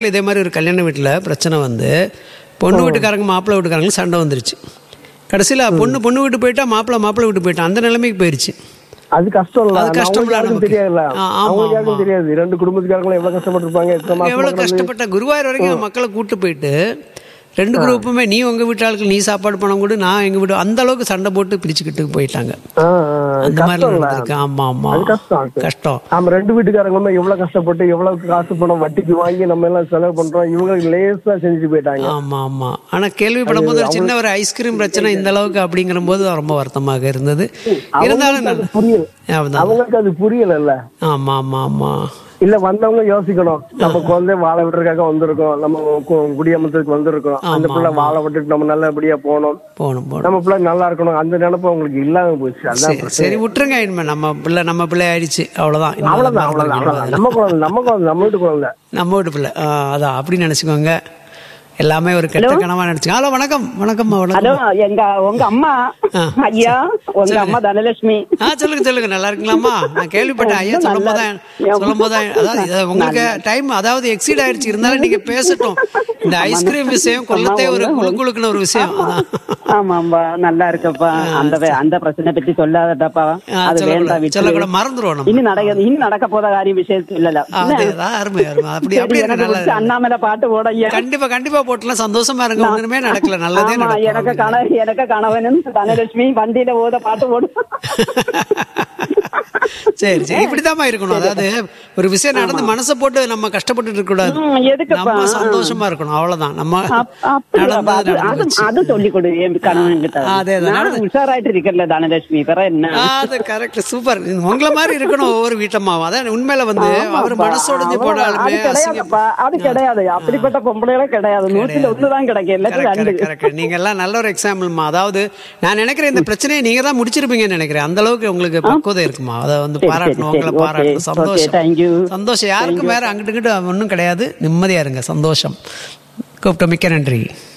இதே மாதிரி ஒரு கல்யாண வீட்டில் பிரச்சனை வந்து பொண்ணு வீட்டுக்காரங்க மாப்பிள்ளை வீட்டுக்காரங்க சண்டை வந்துருச்சு கடைசியில் பொண்ணு பொண்ணு வீட்டு போயிட்டா மாப்பிள்ளை மாப்பிள்ளை வீட்டு போயிட்டா அந்த நிலைமைக்கு போயிருச்சு அது கஷ்டம் இல்ல அது அது கஷ்டம் இல்ல அவங்களுக்கு யாருக்கும் நமக்கு. தெரியாதுல்ல ஆ, ஆமா, அவங்களுக்கு யாருக்கும் ஆமா. தெரியாது ரெண்டு குடும்பத்துக்காரங்களும் எவ்வளவு கஷ்டப்பட்டிருப்பாங்க எத்தனை மாசம் எவ்வளோ கிடந்து- கஷ்டப்பட்ட குருவாயூர் வரைக்கும் மக்களை கூட்டு போயிட்டு ரெண்டு குரூப்புமே நீ உங்க வீட்டு ஆளுக்கு நீ சாப்பாடு பணம் கொடு நான் எங்க வீட்டு அந்த அளவுக்கு சண்டை போட்டு பிரிச்சுக்கிட்டு போயிட்டாங்க ஆ, ஆ, அந்த மாதிரி கஷ்டம் இல்ல நடந்திருக்கு ஆமா ஆமா அது கஷ்டம் அது. கஷ்டம் ஆமா ரெண்டு வீட்டுக்காரங்களுமே எவ்வளவு கஷ்டப்பட்டு எவ்வளவு காசு பணம் வட்டிக்கு வாங்கி நம்ம எல்லாம் செலவு பண்றோம் இவங்க லேசா செஞ்சுட்டு போயிட்டாங்க ஆமா ஆமா ஆனா கேள்விப்படும் போது ஒரு சின்ன ஒரு ஐஸ்கிரீம் பிரச்சனை இந்த அளவுக்கு அப்படிங்கிற போது ரொம்ப வருத்தமாக இருந்தது இருந்தாலும் அவங்களுக்கு அது நான்- புரியல அவ்வளவுதான். அவங்களுக்கு அது புரியல ஆமா ஆமா ஆமா இல்ல வந்தவங்க யோசிக்கணும் நம்ம குழந்தை வாழ விட்டுறதுக்காக வந்திருக்கோம் நம்ம கு- குடியமர்த்ததுக்கு வந்திருக்கோம் அந்த ஆமா, பிள்ளை வாழ விட்டுட்டு நம்ம நல்லபடியா போகணும் போகணும் போகணும் நம்ம பிள்ளை நல்லா இருக்கணும் அந்த நினைப்பு அவங்களுக்கு இல்லாம போச்சு அதான் சரி, பிரச்சனை. சரி விட்டுருங்க இனிமே நம்ம பிள்ளை நம்ம பிள்ளை ஆயிடுச்சு அவ்வளவுதான் இனிமே அவ்வளவுதான் அதை அவ்வளவுதான் மறந்துட அவ்வளவுதான் நம்ம குழந்தை நம்ம குழந்தை நம்ம வீட்டு குழந்தை நம்ம வீட்டு பிள்ளை ஆ, அதான் அப்படி நினைச்சுக்கோங்க எல்லாமே ஒரு கெட்ட கனவா நினைச்சுக்கோங்க ஹலோ வணக்கம் வணக்கம்மா ஹலோ வணக்கம் எங்க உங்க அம்மா ஆ. ஐயா உங்க அம்மா தனலட்சுமி ஆ சொல்லுங்க சொல்லுங்க நல்லா இருக்கீங்களாம்மா நான் கேள்விப்பட்டேன் ஐயா சொல்லும் போது சொல்லும் போது அதாவது இது உங்களுக்கு டைம் அதாவது எக்ஸீட் ஆயிடுச்சு இருந்தாலும் நீங்க பேசட்டும் இந்த ஐஸ்கிரீம் விஷயம் கொல்லத்தே ஒரு குழு குழுக்குன ஒரு விஷயம் அதான் ஆமாம்பா நல்லா இருக்கப்பா அந்த வே- அந்த பிரச்சனை பத்தி சொல்லாதடாப்பா ஆ, அது வேண்டாம் சொல்லக்கூடாது விட்டு சொல்லக்கூடாது மறந்துடுவோம் நம்ம இனி நடக்க இனி நடக்க போத காரியம் விஷயம் இல்லல அதேதான் அருமை அருமை அப்படி சரி, அப்படி எனக்கு இருக்கு பிடிச்ச நல்லா அண்ணாமலை பாட்டு போட ஐயா கண்டிப்பா கண்டிப்பா போட்டுலாம் சந்தோஷமா இருங்க ஒண்ணுமே நடக்கல நல்லதே ஆமா எனக்கு நடக்கும் கண எனக்கு கணவனும் தனலட்சுமி வண்டியில ஓத பாட்டு போடும் சரி சரி இப்படிதாம்மா இருக்கணும் அதாவது ஒரு விஷயம் நடந்து மனசை போட்டு நம்ம கஷ்டப்பட்டு இருக்க கூடாது ம், எதுக்குப்பா? நம்ம சந்தோஷமா இருக்கணும் அவ்வளவுதான் நம்ம அப்- அப்படியாப்பா? நடந்தது அது- அது நடந்துச்சு. அது சொல்லி கொடு என் கணவன்கிட்ட அதேதான். நான் உஷாராயிட்டு இருக்கல தனலட்சுமி பிற என்ன ஆ, அது கரெக்ட் சூப்பர் உங்களை மாதிரி இருக்கணும் ஒவ்வொரு வீட்டம்மாவும் அதான் உண்மையில வந்து அவர் ஆமாப்பா. மனசோடஞ்சு அவ்வளவு- போடாலுமே அது கிடையாதுப்பா அது கிடையாது அப்படிப்பட்ட பொம்பளைகளும் கிடையாது நூத்துல ஒண்ணுதான் கிடைக்கும் இல்லாட்டி ரெண்டு கரெக்ட் நீங்க எல்லாம் நல்ல ஒரு எக்ஸாம்பிள்மா அதாவது நான் நினைக்கிறேன் இந்த பிரச்சனையை நீங்க தான் முடிச்சிருப்பீங்கன்னு நினைக்கிறேன் அந்த அளவுக்கு உங்களுக்கு பக்குவதை இருக்குமா அதை வந்து சரி, பாராட்டணும் சரி, உங்களை okay, பாராட்டணும் okay, சந்தோஷம் thank you. சந்தோஷம் யாருக்கும் வேற அங்கிட்டு இங்கிட்டு ஒன்றும் கிடையாது நிம்மதியா இருங்க சந்தோஷம் கூப்பிட்ட மிக்க நன்றி